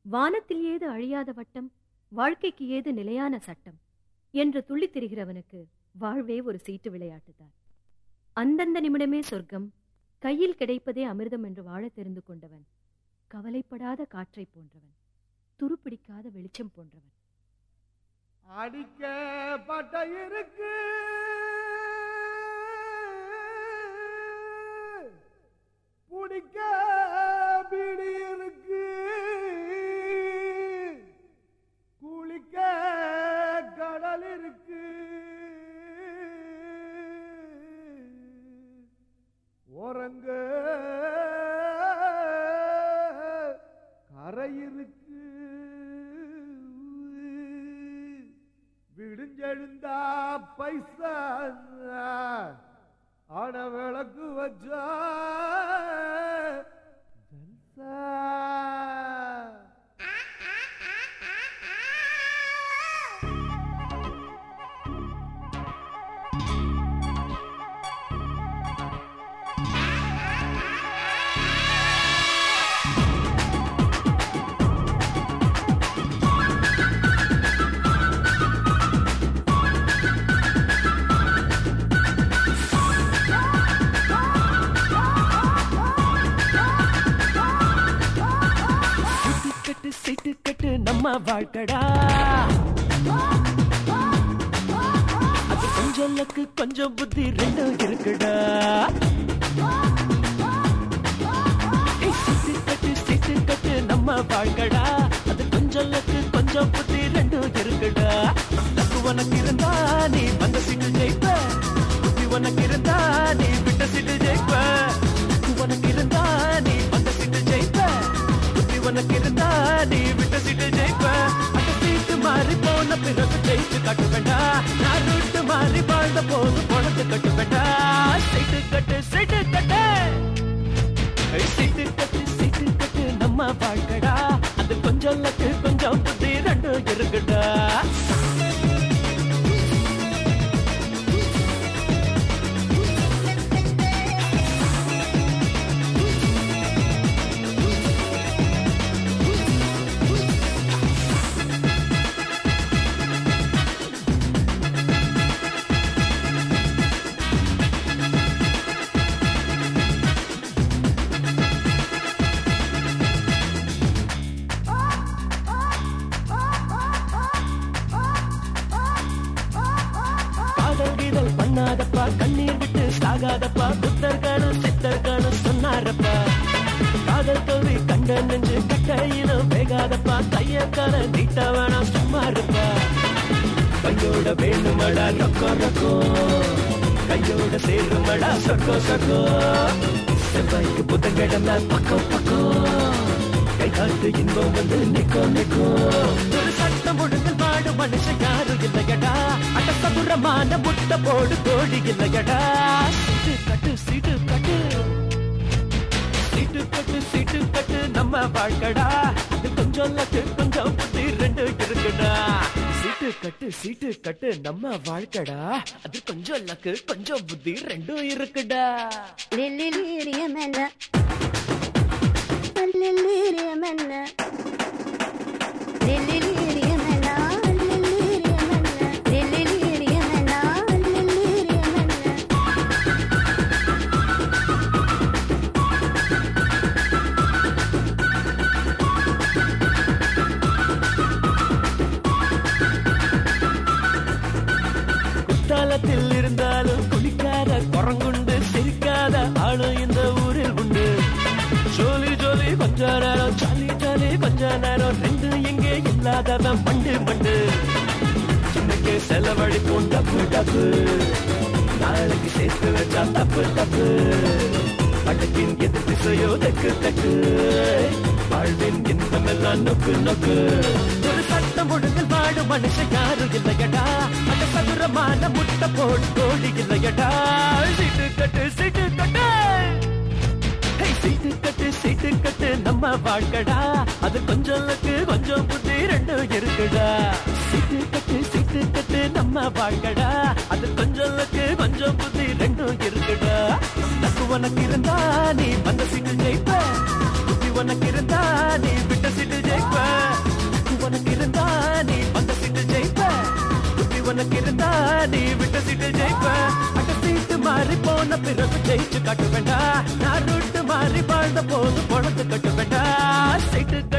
வானத்தில் ஏது அழியாத வட்டம் வாழ்க்கைக்கு ஏது நிலையான சட்டம் என்று துள்ளித் திரிகிறவனுக்கு வாழ்வே ஒரு சீட்டு விளையாட்டுதான் அந்தந்த நிமிடமே சொர்க்கம் கையில் கிடைப்பதே அமிர்தம் என்று வாழத் தெரிந்து கொண்டவன் கவலைப்படாத காற்றைப் போன்றவன் துருப்பிடிக்காத வெளிச்சம் போன்றவன் அடிக்க பட்ட இருக்கு புடிக்க பிடி இருக்கு குளிக்க கடல் இருக்கு உறங்க கரை இருக்கு விடுஞ்செழுந்தா பைசா ஆன விளக்கு வச்சா ஜல்சா சிட்டு கட்டு சிட்டு கட்டு நம்ம வாழ்க்கடா அது கொஞ்சம் லக்கு கொஞ்சம் புத்தி ரெண்டும் இருக்குடா ஏய், சிட்டு கட்டு சிட்டு கட்டு நம்ம வாழ்க்கடா அது கொஞ்சம் லக்கு கொஞ்சம் புத்தி ரெண்டும் இருக்குடா லக்கு உனக்கு இருந்தா நீ வந்த சீட்டு ஜெயிப்ப புத்தி உனக்கு இருந்தா நீ விட்ட சீட்டு ஜெயிப்ப லக்கு உனக்கு இருந்தா நீ வந்த சீட்டு ஜெயிப்ப புத்தி உனக்கு இருந்தா நீ விட்ட சீட்டு ஜெயிப்ப அந்த சீட்டு மாறி போன பிறகு ஜெயிச்சு காட்ட வேண்டா நான் ரூட்டு மாறி வாழ்ந்த போது பணத்தை கட்ட வேண்டா சீட்டு கட்டு சீட்டு கட்டு ஏய், சீட்டு கட்டு சீட்டு கட்டு நம்ம வாழ்க்கடா அது கொஞ்சம் லக்கு கொஞ்சம் புத்தி ரெண்டும் இருக்குடா காதல் கீதல் பண்ணாதப்பா கண்ணீர் விட்டு சாகாதப்பா புத்தர்களும் சித்தர்களும் சொன்னாரப்பா காதல் தோல்வி கண்ட நெஞ்சு கட்டையிலும் வேகாதப்பா கைய கால நீட்ட வேணாம் சும்மா இருப்பா கையோட வேணுமடா ரொக்கோ ரொக்கோ கையோட சேருமடா சொக்கோ சொக்கோ செவ்வாய்க்கு புதன்கிழமை பக்கம் பக்கம் கை காட்டு இன்பம் வந்து நிக்கோ நிக்கோ ஒரு சட்டம் ஒழுங்கு வாடு மனுஷன் யாரும் இல்லையடா அடக்கபுரமான முட்டை போடு கோழி இல்லையடா சீட்டு கட்டு சீட்டு கட்டு சீட்டு கட்டு சீட்டு கட்டு நம்ம வாழ்க்கடா அது கொஞ்சம் லக்கு கொஞ்சம் புத்தி ரெண்டு இருக்குடா சீட்டு கட்டு சீட்டு கட்டு நம்ம வாழ்க்கடா அது கொஞ்சம் லக்கு கொஞ்சம் புத்தி ரெண்டும் இருக்குடா ലില്ലിലിരിയമല്ല ലില്ലിലിരിയമല്ല ലില്ലിലിരിയമല്ല ലില്ലിലിരിയമല്ല ലില്ലിലിരിയമല്ല ലില്ലിലിരിയമല്ല குத்தாலத்தில் இருந்தாலும் குளிக்காத குரங்குண்டு சிரிக்காத ஆளு இந்த ஊரில் உண்டு ஜோலி ஜோலி கொஞ்ச நேரம் ஜாலி ஜாலி கொஞ்ச நேரம் ரெண்டு எங்கே இல்லாதவன் மண்டு மண்டு இன்னைக்கு செலவழிப்போம் டப்பு டப்பு நாளைக்கு சேர்த்து வச்சா தப்பு தப்பு படத்தின் எது திசையோ தக்கு தக்கு வாழ்வின் இன்பம் எல்லாம் நொக்கு நொக்கு ஒரு சட்டம் ஒழுங்கில் வாடும் மனுஷன் யாரும் இல்லையடா அந்த சதுரமான முட்டை போடு கோழி இல்லையடா சீட்டு கட்டு சீட்டு கட்டு ஹே, சீட்டு கட்டு சீட்டு கட்டு நம்ம வாழ்க்கடா அது கொஞ்சம் லக்கு கொஞ்சம் புத்தி ரெண்டும் இருக்குடா சீட்டு கட்டு சீட்டு கட்டு நம்ம வாழ்க்கடா அது கொஞ்சம் லக்கு கொஞ்சம் புத்தி ரெண்டும் இருக்குடா லக்கு உனக்கு இருந்தா நீ வந்த சீட்டு ஜெயிப்ப புத்தி உனக்கு இருந்தா நீ விட்ட சீட்டு ஜெயிப்ப மாறி போன பிறகு ஜெயிச்சு காட்டு வேண்டா நான் ரூட்டு மாறி வாழ்ந்த போது பொழந்து கட்டு வேண்டா சைட்டு